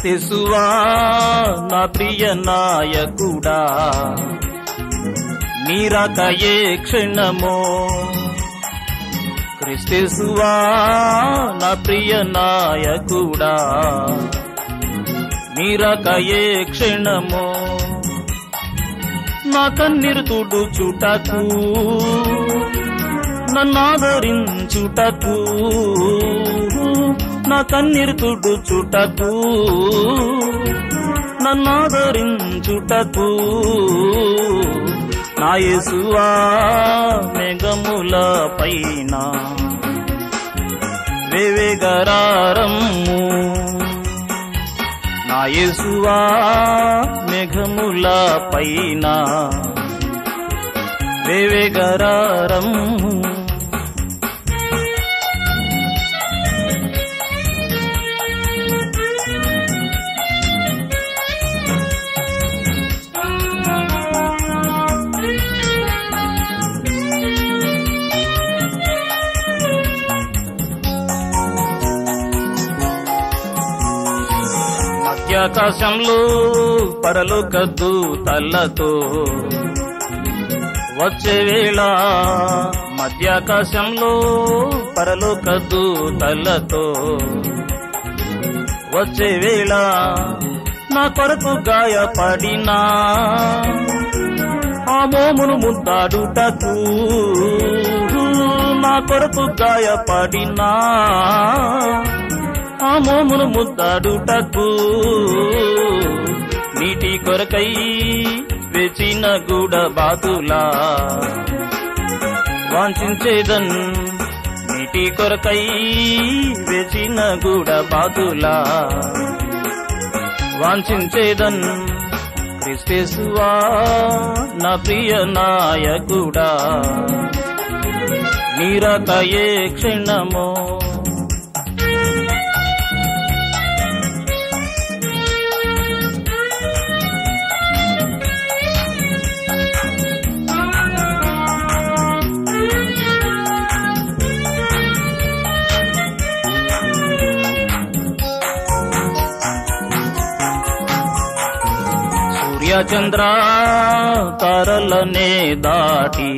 క్రిస్తేసువా నా ప్రియ నాయకుడా నీరాకయే క్షణమో క్రిస్తేసువా నా ప్రియ నాయకుడా నీరాకయే క్షణమో నా కన్నీరు తుడుచుటకు నన్నాదరించుటకు నా కన్నీరు తుడుచుటకు నన్నాదరించుటకు నా యేసువా మేఘముల పైన వేవేగరారమ్ము నా యేసువా మేఘముల పైన వేవేగరారమ్ము మధ్యాకాశంలో పరలోక దూతలతో వచ్చే వేళ మధ్యాకాశంలో పరలోక దూతలతో వచ్చే వేళ నా కొరకు గాయపడినా ఆ మోమును ముద్దాడుటకు నా కొరకు గాయపడినా ఆ మోమును ముద్దాడుటకు నీటి కొరకై వెచిన గూడ బాతులా వాంఛించేదన్ నీటి కొరకై వెచిన గూడ బాతులా వాంఛించేదన్ క్రిస్తేసువా నా ప్రియ నాయకుడా నీరకయే క్షణమో సూర్య చంద్ర తారలనే దాటి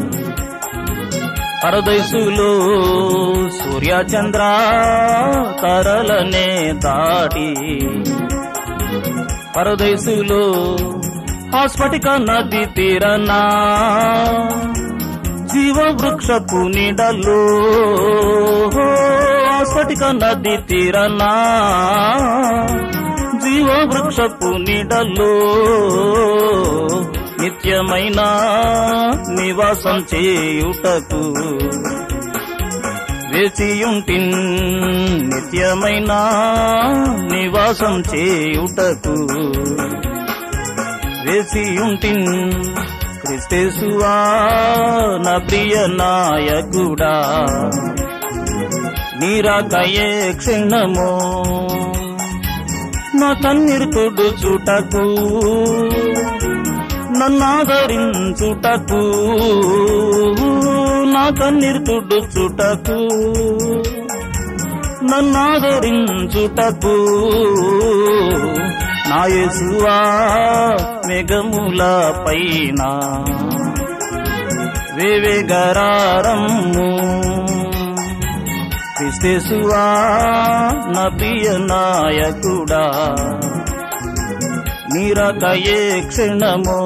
పరదేశులు సూర్య చంద్ర తారలనే దాటి పరదేశులు హాస్పటిక నది తీరనా జీవ వృక్షపు నీడలో హాస్పటిక నది తీరనా జీవ వృక్షపు నీడలో నిత్యమైన నివాసం చేయుటకు వేచియుంటిన్ నిత్యమైన నివాసం చేయుటకు వేచియుంటిన్ క్రిస్తేసువా నా ప్రియ నాయకుడా నీరాకయే క్షణమో నా కన్నీరు తుడుచుటకు నన్నాదరించుటకు నా కన్నీరు తుడుచుటకు నన్నాదరించుటకు నా యేసువా మేఘముల పైన వేవేగరారమ్ము క్రిస్తేసువా నా ప్రియ నాయకుడా నీరకయే క్షణమో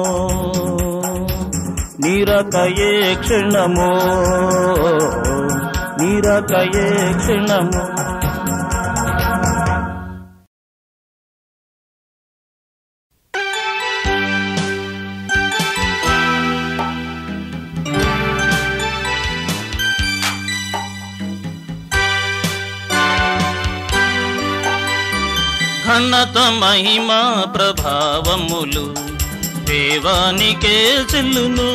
నీరకయే క్షణమో నీరకయే క్షణమో ఘనత మహిమ ప్రభావములు దేవానికే చెల్లును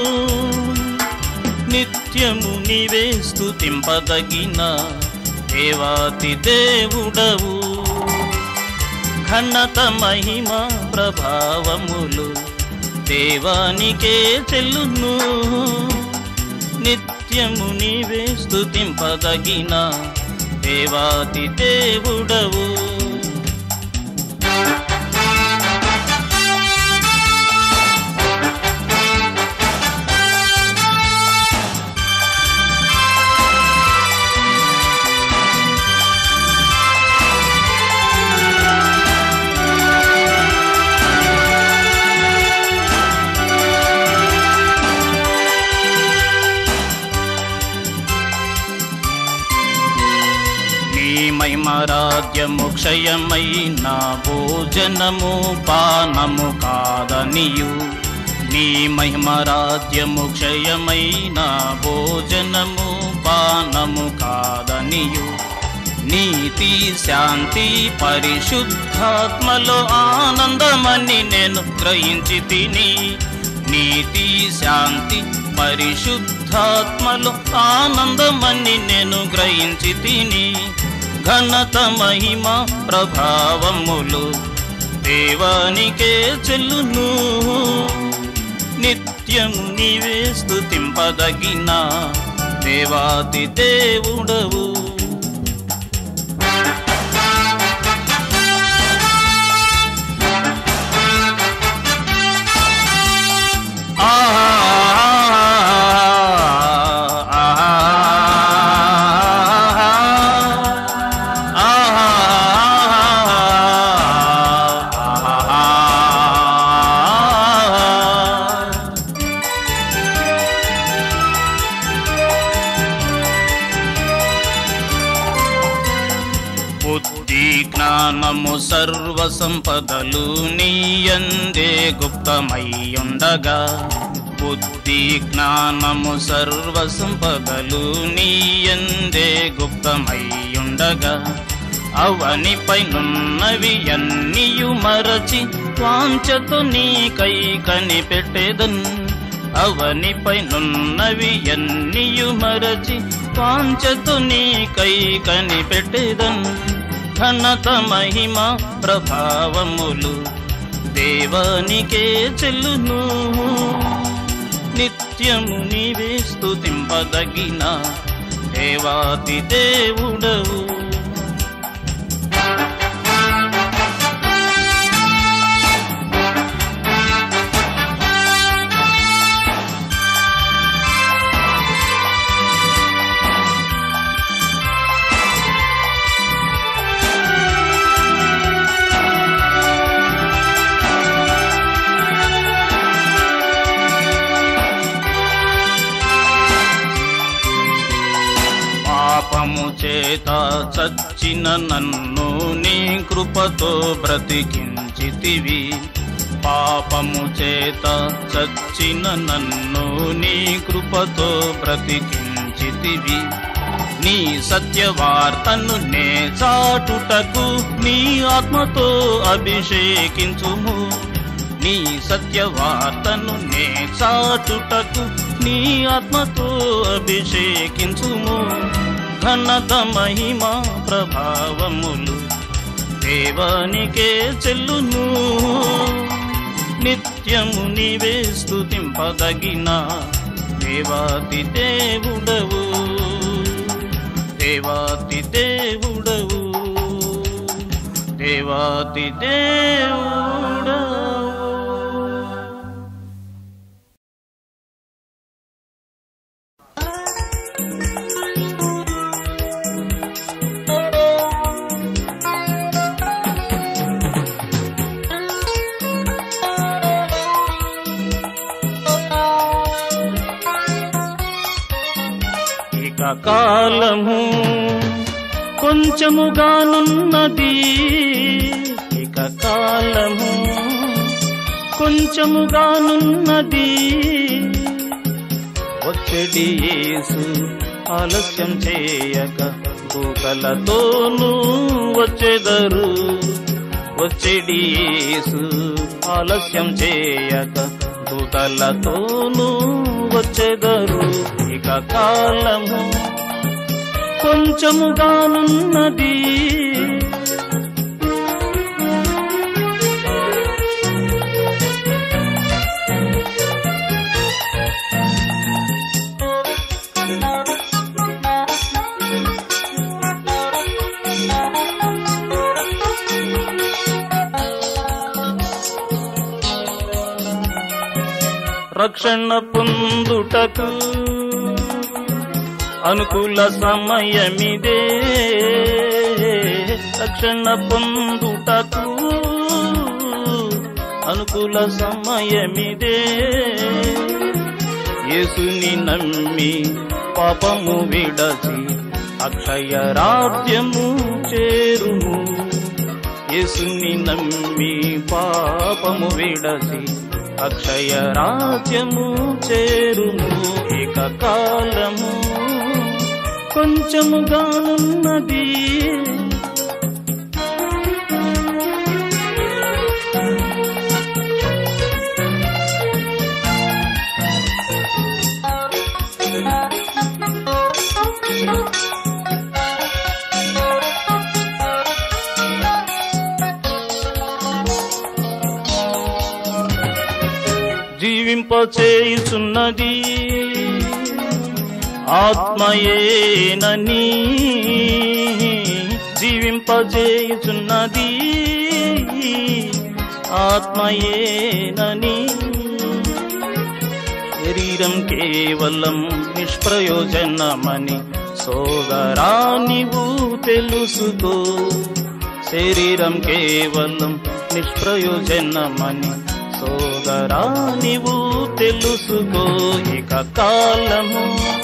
నిత్యము నీవే స్తుతింపదగిన దేవాతి దేవుడవు ఘనత మహిమ ప్రభావములు దేవానికే చెల్లును నిత్యము నీవే స్తుతింపదగిన దేవాతి దేవుడవు రాజ్యము క్షయమైన భోజనము పానము కాదనియు నీ మహిమ రాజ్యము క్షయమైన భోజనము పానము కాదనియు నీతి శాంతి పరిశుద్ధాత్మలో ఆనందమని నేను గ్రహించి తిని నీతి శాంతి పరిశుద్ధాత్మలో ఆనందమని నేను గ్రహించి తిని ఘనత మహిమ ప్రభావములు దేవానికే చెల్లును నిత్యము నీవే స్తుతింపదగిన దేవాతి దేవుడవు బుద్ధి జ్ఞానము సర్వ సంపదలు నీయందే గుప్తమయ్యుండగా బుద్ధి జ్ఞానము సర్వ సంపదలు నీయందే గుప్తమయ్యుండగా అవనిపై నున్నవి అన్నియు మరచి వాంచతో నీకై కనిపెట్టేదన్ అవనిపై నున్నవి అన్నియు మరచి వాంచతో నీకై కనిపెట్టేదన్ ఘనత మహిమ ప్రభావములు దేవానికే చెల్లును నిత్యము నీవే స్తుతింపదగిన దేవాతి దేవుడవు పాపము చేత చచ్చిన నన్ను నీ కృపతో బ్రతికించితివి పాపము చేత చచ్చిన నన్ను నీ కృపతో బ్రతికించితివి నీ సత్యవార్తను నే చాటుటకు నీ ఆత్మతో అభిషేకించుము నీ సత్యవార్తను నే చాటుటకు నీ ఆత్మతో అభిషేకించుము ఘనత మహిమ ప్రభావములు దేవానికే చెల్లును నిత్యము నీవే స్తుతింపదగిన దేవాతి దేవుడవు దేవాతి దేవుడవు దేవాతి దేవుడవు ఇక కాలము కొంచెముగానున్నది ఇక కాలము కొంచెముగానున్నది ఒత్తిడి యేసు ఆలస్యం చేయక దూకలతోనూ వచ్చెదరు వచ్చెడి యేసు ఆలస్యం చేయక దూతలతోనూ వచ్చెదరు ఇక కాలము కొంచెముగానున్నది రక్షణ పొందుటకు అనుకూల సమయమిదే రక్షణ పొందుటకు అనుకూల సమయమిదే యేసుని నమ్మి పాపము విడచి అక్షయ రాజ్యము చేరుము యేసుని నమ్మి పాపము విడచి అక్షయ రాజ్యము చేరుము ఏక కాలము కొంచెముగానున్నది జీవింపచేయుచున్నది ఆత్మయేనని జీవింపజేయుచున్నది ఆత్మయేనని శరీరం కేవలం నిష్ప్రయోజనమని సోదరా నీవు తెలుసుకో శరీరం కేవలం నిష్ప్రయోజనమని సోదరా నీవు తెలుసుకో ఇక కాలము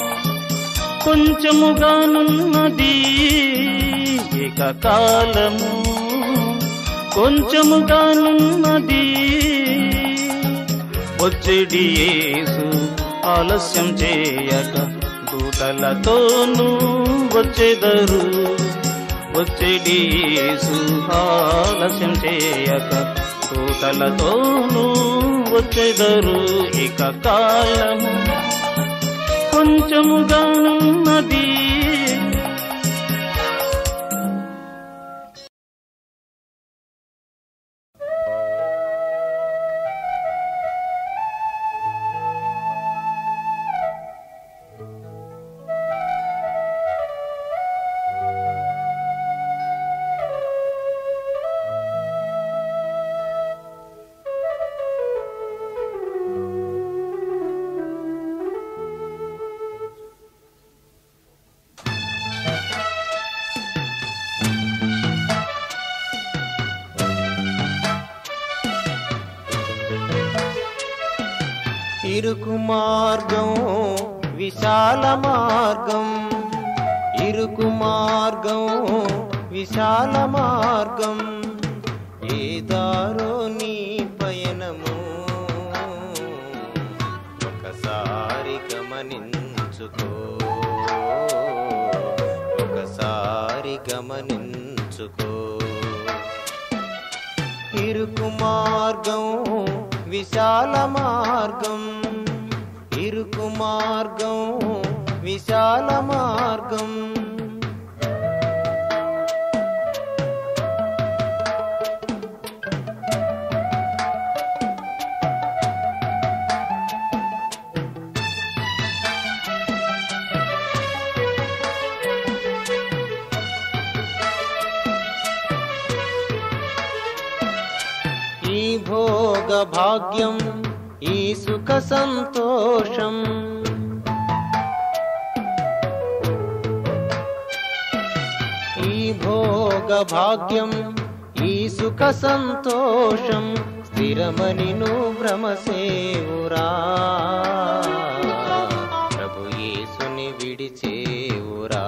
కొంచెముగానున్నది ఇక కాలము కొంచెముగానున్నది వచ్చేడి యేసు ఆలస్యం చేయక దూతలతోనూ వచ్చేదరు వచ్చేడి యేసు ఆలస్యం చేయక దూతలతోనూ వచ్చేదరు ఇక కాలము కొంచెముగానున్నది ఇరుకు మార్గం విశాల మార్గం ఇరుకు మార్గం విశాల మార్గం ఏ దారో నీ పయనము ఒకసారి గమనించుకో ఒకసారి గమనించుకో ఇరుకు మార్గం విశాల మార్గం ఇరుకు మార్గం విశాల మార్గం ఈ భోగ భాగ్యం ఈ సుఖ సంతోషం ఈ భోగ భాగ్యం ఈ సుఖ సంతోషం స్థిరమని నువ్వు భ్రమసేవురా ప్రభు యేసుని విడిచేవురా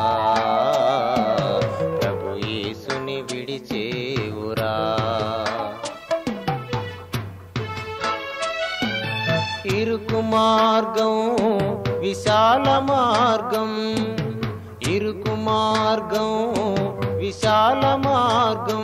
ప్రభు యేసుని విడిచేవురా ఇరుకు మార్గం విశాల మార్గం ఇరుకు మార్గం విశాల మార్గం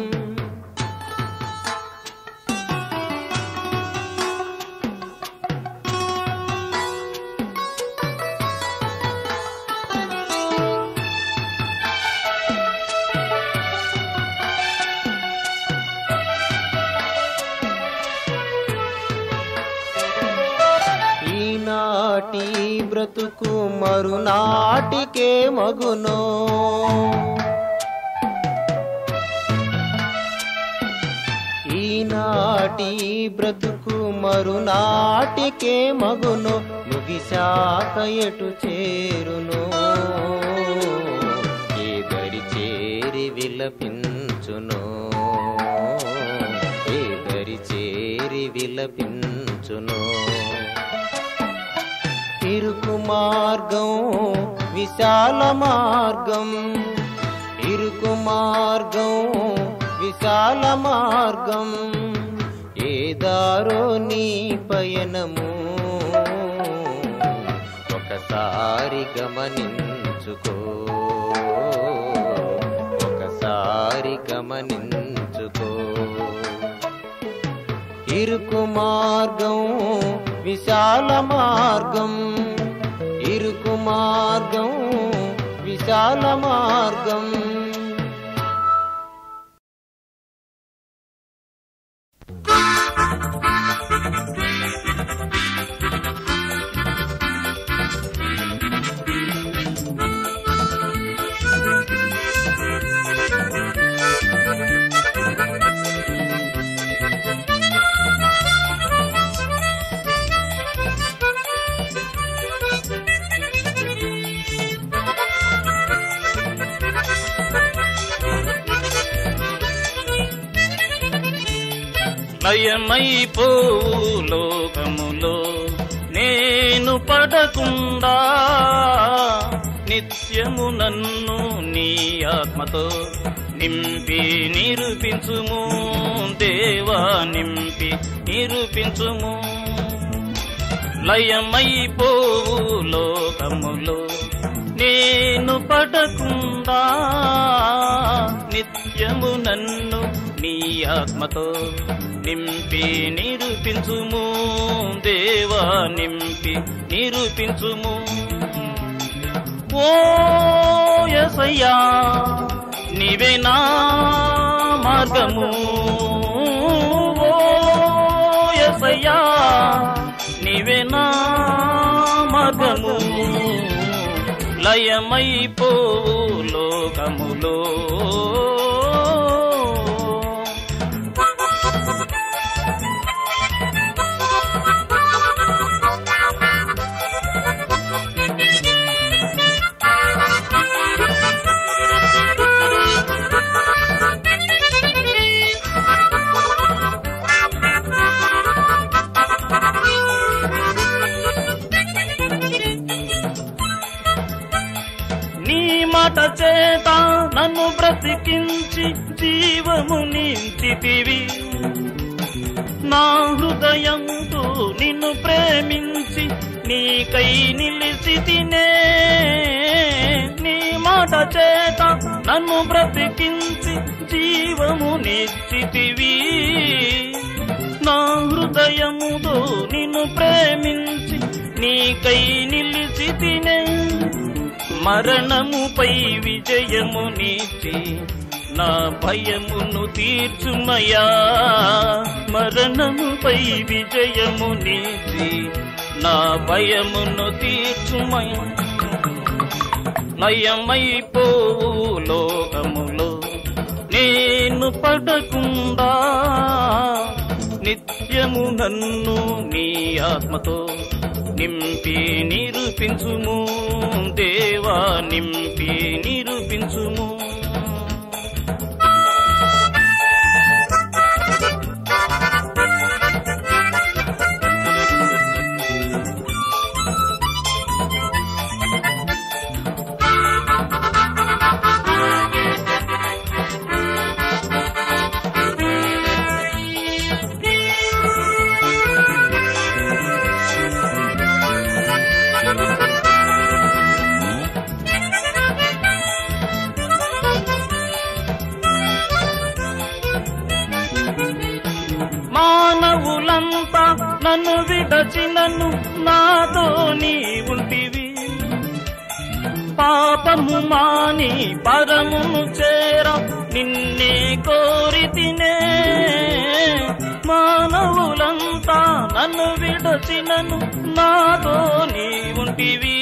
ఈనాటి బ్రతుకు మరునాటికే మగునో ఈనాటి బ్రతుకు మరునాటికే మగును ముగిశాక ఎటు చేరును ఏ దరి చేరి విలపించును ఏ దరి చేరి విలపించును ఇరుకు మార్గం విశాల మార్గం ఇరుకు మార్గం విశాల మార్గం ఏదారో నీ పయనము ఒకసారి గమనించుకో ఒకసారి గమనించుకో ఇరుకు మార్గం విశాల మార్గం ఇరుకు మార్గం విశాల మార్గం లయమైపోవు లోకములో నేను పడకుండా నిత్యము నన్ను నీ ఆత్మతో నింపి నిరూపించుము దేవా నింపి నిరూపించుము లయమైపోవు లోకములో నేను పడకుండా నిత్యము నన్ను నీ ఆత్మతో నింపి నిరూపించుము దేవా నింపి నిరూపించుము ఓ యసయ్యా నీవే నా మార్గము ఓ యసయ్యా నీవే నా మార్గము లయమైపోవు లోకములో నీ మాట చేత నన్ను బ్రతికించి జీవము నించితివి నా హృదయంతో నిన్ను ప్రేమించి నీకై నిలిచి తినే నీ మాట చేత నన్ను బ్రతికించి జీవము నిశ్చితివి నా హృదయముతో నిన్ను ప్రేమించి నీకై నిలిచి తినే మరణముపై విజయము నీచి నా భయమును తీర్చుమయా మరణముపై విజయము నీచి నా భయమును తీర్చుమయా లయమైపోవు లోకములో నేను పడకుండా నిత్యము నన్ను నీ ఆత్మతో నింపి నిరూపించుము దేవా నింపి నిరూపించుము మానవులంతా నన్ను విడచినను నాతో నీ ఉంటివి పాపము మాని పరమును చేర నిన్నే కోరి తినే మానవులంతా నన్ను విడచినను నాతో నీ ఉంటివి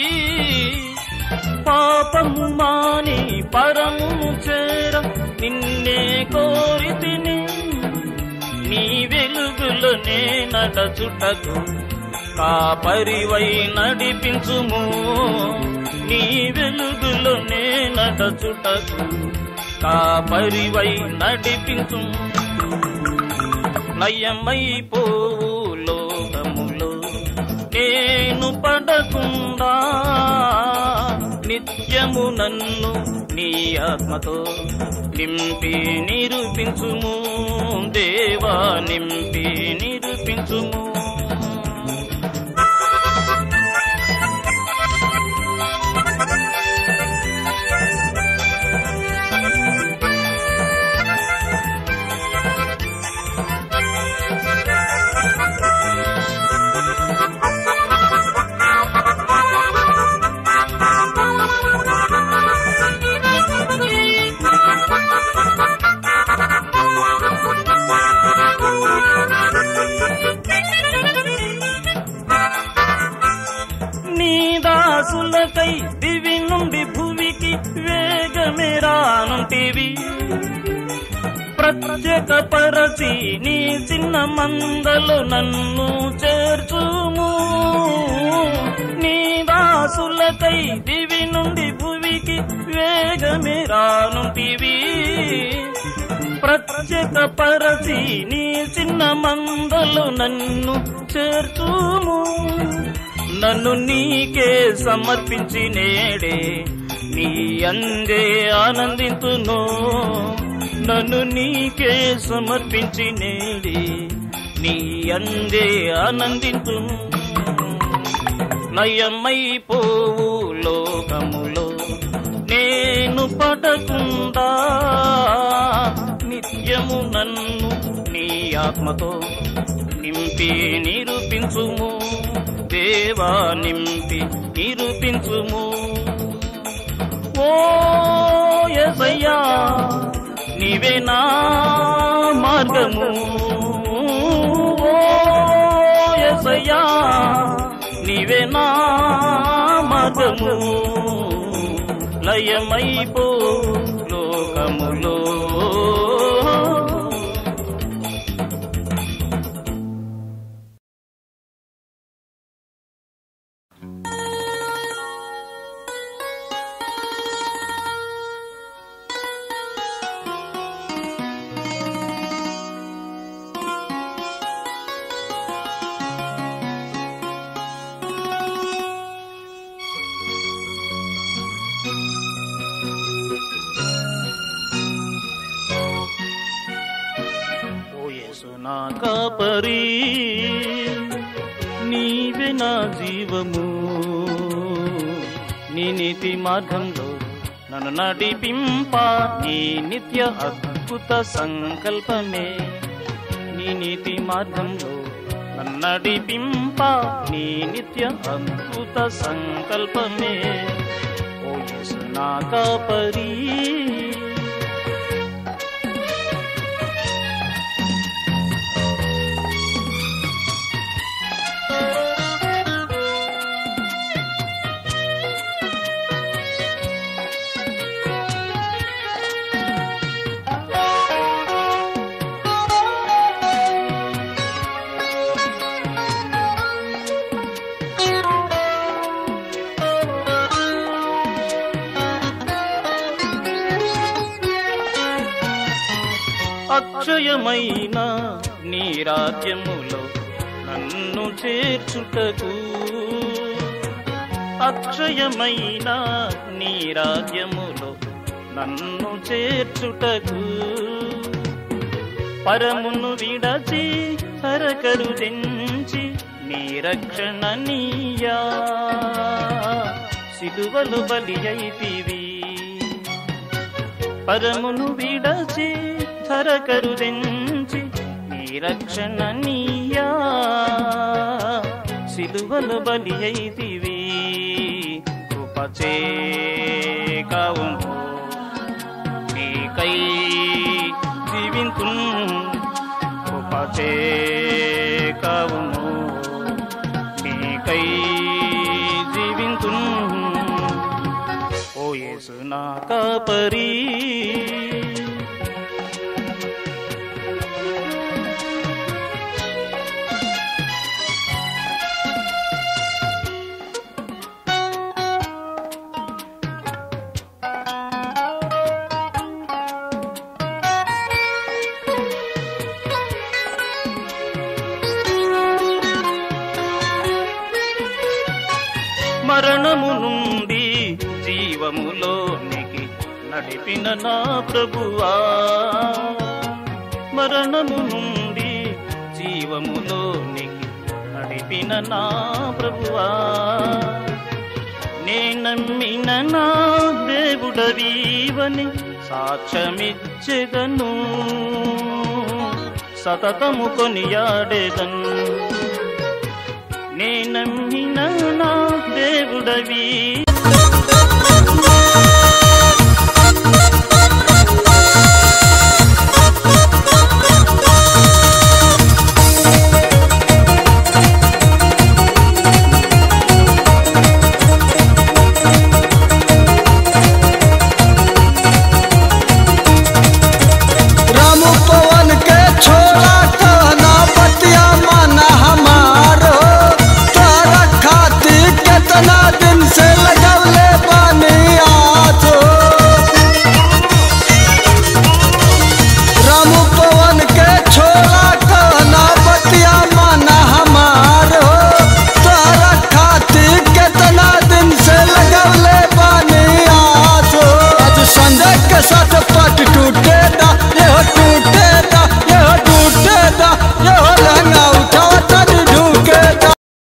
పాపము మాని పరమును చేర నిన్నే కోరి తినే నీ వెలుగులోనే నడచుటకు కాపరివై నడిపించుము నీ వెలుగులోనే నడచుటకు కాపరివై నడిపించుము నయమైపోవు లోకములో నేను పడకుండా నిత్యము నన్ను నీ ఆత్మతో నింపి నిరూపించుము దేవా నింపి నిరూపించుము నీ దాసులకై దివి నుండి భువికి వేగమే రానుంటివి ప్రత్యేక పరచి నీ చిన్న మందలు నన్ను చేర్చుము నీ దాసులకై దివి నుండి భువికి వేగమే రానుంటివి ప్రత్యేక పరచి నీ చిన్న మందలు నన్ను చేర్చుము నన్ను నీకే సమర్పించి నేడే నీ అందే ఆనందింతును నన్ను నీకే సమర్పించి నేడే నీ అందే ఆనందింతును నయమైపోవు లోకములో నేను పడకుండా నిత్యము నన్ను నీ ఆత్మతో నింపి నిరూపించుము దేవా నింపి నిరూపించుము ఓ ఎసయ్యా నీవే నా మార్గము ఓ ఎసయ్యా నీవే నా మార్గము లయమైపో లోకములో ఓ యేసు నా కాపరి నీవే నా జీవము నీ నీతి మార్గంలో నన్ను నడిపింప నీ నిత్య అద్భుత సంకల్పమే నీ నీతి మార్గంలో నన్ను నడిపింప నీ నిత్య అద్భుత సంకల్పమే ఓ యేసు నా కాపరి అక్షయమైన నీ రాజ్యములో నన్ను చేర్చుటకు అక్షయమైన నీ రాజ్యములో నన్ను చేర్చుటకు పరమును విడచి సరకరు తెంచి నీ రక్షణ నీయా సిలువలు బలి అయితివి పరమును విడచి ధరకరు తెంచి నీ రక్షణ నీయా సిలువలు బలి అయితివి కృపచే కావును నీకై జీవింతు కృపచే కావును నీకై జీవింతు ఓ యేసు నా కాపరి మరణము నుండి జీవములోనికి నడిపిన నా ప్రభువా మరణము నుండి జీవములోనికి నడిపిన నా ప్రభువా నే నమ్మిన నా దేవుడవీవని సాక్ష్యమిచ్చెదను సతతము కొనియాడేదను నే నమ్మిన నా దేవుడవీ रामू पवन के छोड़ा कहना बतिया माना हमारो तारा खाती कितना दिन से लगवले बानी आथो रामू पवन के छोड़ा कहना बतिया माना हमारो तारा खाती कितना दिन से लगवले बानी आथो आज संजय के साथ पट टूटेगा यह टूटेगा यह टूटेगा यह लहंगा उठा तनी ढूकेगा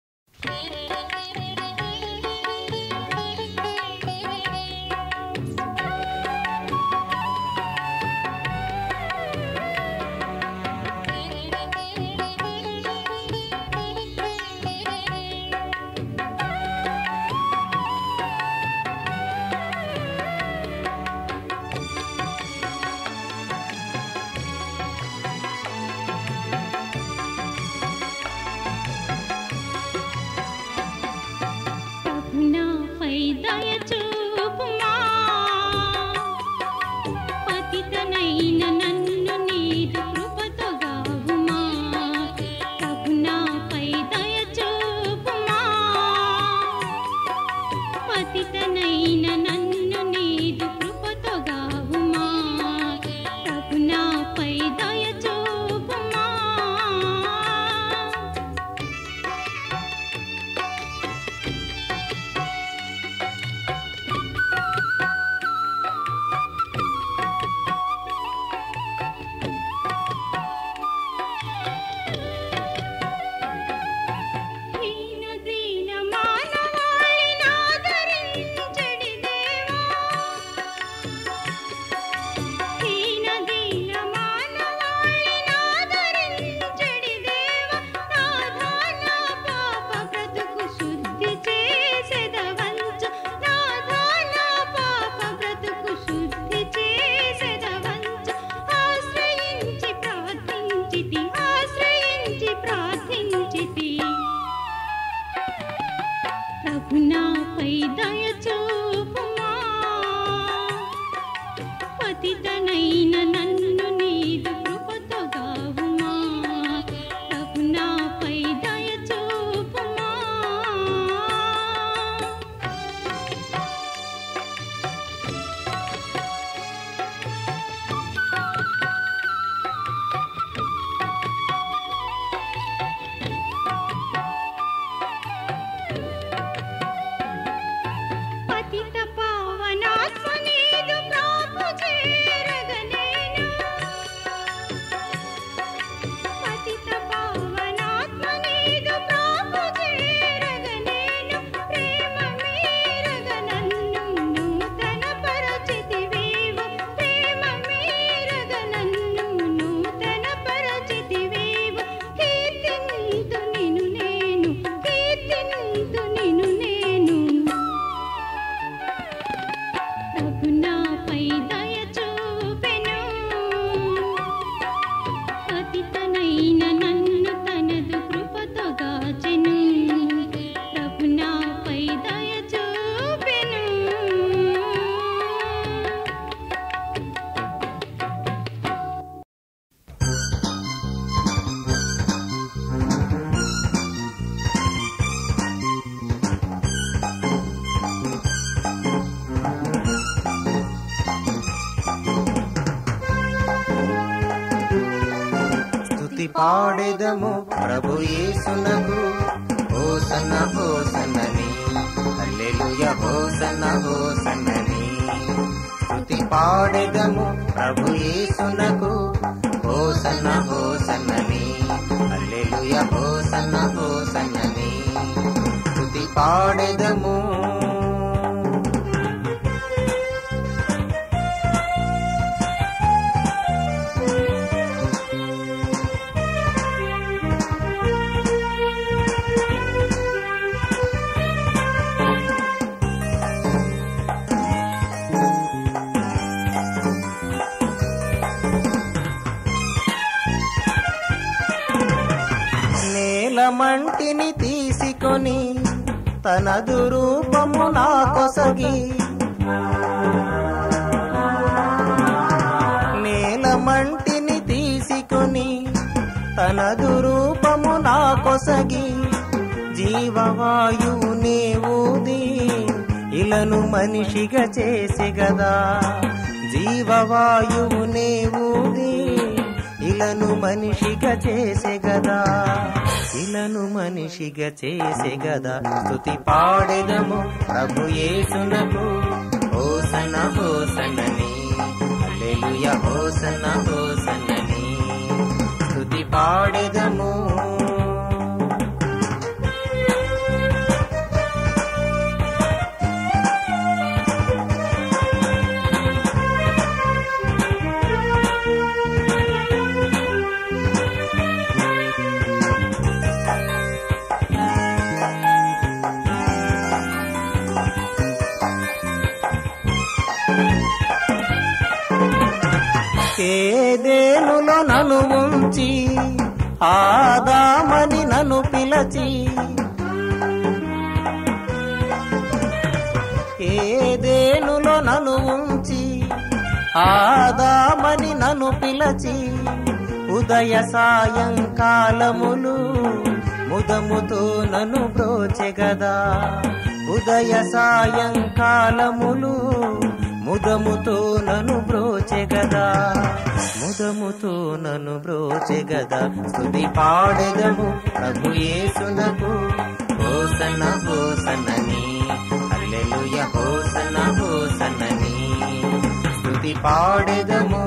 ప్రభునాపై దయ చూపుమా పతితనైన నన్ను నీదు కృపతో గావుమా ప్రభునాపై దయ చూపుమా పతితనైన నన్ను నీదు కృపతో గావుమా ప్రభునాపై దయ చూపుమా హీన దీన మానవాళినాదరించడి దేవా హీన దీన మానవాళినాదరించడి దేవా నాథా నా పాప బ్రతుకు శుద్ధి చేసెదవంచు నాథా నా పాప బ్రతుకు శుద్ధి చేసెదవంచు ఆశ్రయించి ప్రార్థించితి ఆశ్రయించి ప్రార్థించితి ప్రభునాపై దయ చూపుమా పతితనైన నన్ను నీదు కృపతో గావుమా ప్రభునాపై దయ చూపుమా పతిత పావనాత్మ నీదు ప్రాపు చేరగనేను పతిత పావనాత్మ నీదు ప్రాపు చేరగనేను ప్రేమ మీరగ నన్ను నూతన పరచితివేవు ప్రేమ మీరగ నన్ను నూతన పరచితివేవు కీర్తింతు నిను నేను కీర్తింతు నిను నేను ప్రభునాపై దయ చూపెను పతితనైన నన్ను తనదు కృపతో గాచెను ప్రభునాపై దయ చూపెను స్తుతి పాడెదము ప్రభు యేసునకు హోసన హోసనని హల్లెలూయా హోసన హోసనని స్తుతి పాడెదము ప్రభు యేసునకు హోసన్న హోసన్నని హల్లెలూయ హోసన్న హోసన్నని స్తుతి పాడెదము నేలమంటిని తీసుకొని తనదు రూపము నా కొసగి నేలమంటిని తీసుకొని తనదు రూపము నా కొసగి జీవవాయువు ఊది ఇలను మనిషిగా చేసే గదా జీవవాయువు ఊది ఇలను మనిషిగా చేసే గదా ఇలను మనిషిగా చేసే గదా స్తుతి పాడెదము ప్రభు యేసునకు హోసన హోసనని హల్లెలూయ హోసన హోసనని స్తుతి పాడెదము ఏదేనులో నన్ను ఉంచి ఆదామని నన్ను పిలచి ఏదేనులో నన్ను ఉంచి ఆదామని నన్ను పిలచి ఉదయ సాయంకాలములు ముదముతో నన్ను బ్రోచెగదా ఉదయ సాయంకాలములు ముదముతో నన్ను బ్రోచెగదా ముదముతో నన్ను బ్రోచెగదా స్తుతి పాడెదము ప్రభు యేసునకు హోసన హోసనని హల్లెలూయ హోసన హోసనని స్తుతి పాడెదము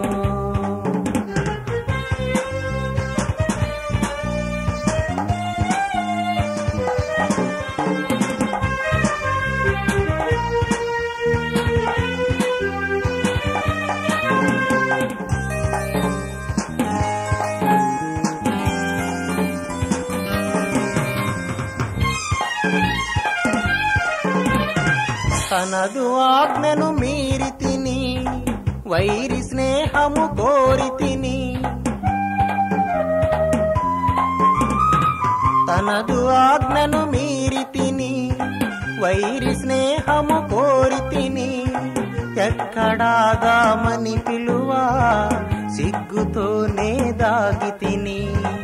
తనదు ఆజ్ఞను మీరి తిని వైరి స్నేహము కోరి తిని తనదు ఆజ్ఞను మీరి తిని వైరి స్నేహము కోరి తిని ఎక్కడాగామని పిలువా సిగ్గుతోనే దాగి తిని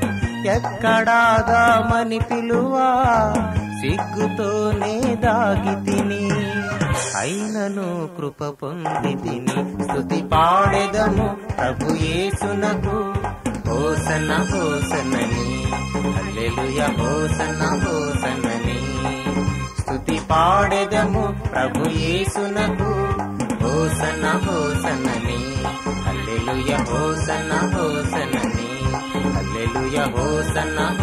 ఎక్కడాగామని పిలువా సిగ్గుతోనే దాగి తిని అయినను కృప పొంది తిని స్తుతి పాడెదము ప్రభు యేసునకు హోసన హోసనని హల్లెలూయ హోసన హోసనని స్తుతి పాడెదము ప్రభు యేసునకు హోసన హోసనని హల్లెలూయ హోసన హోసనని హల్లెలూయ హోసన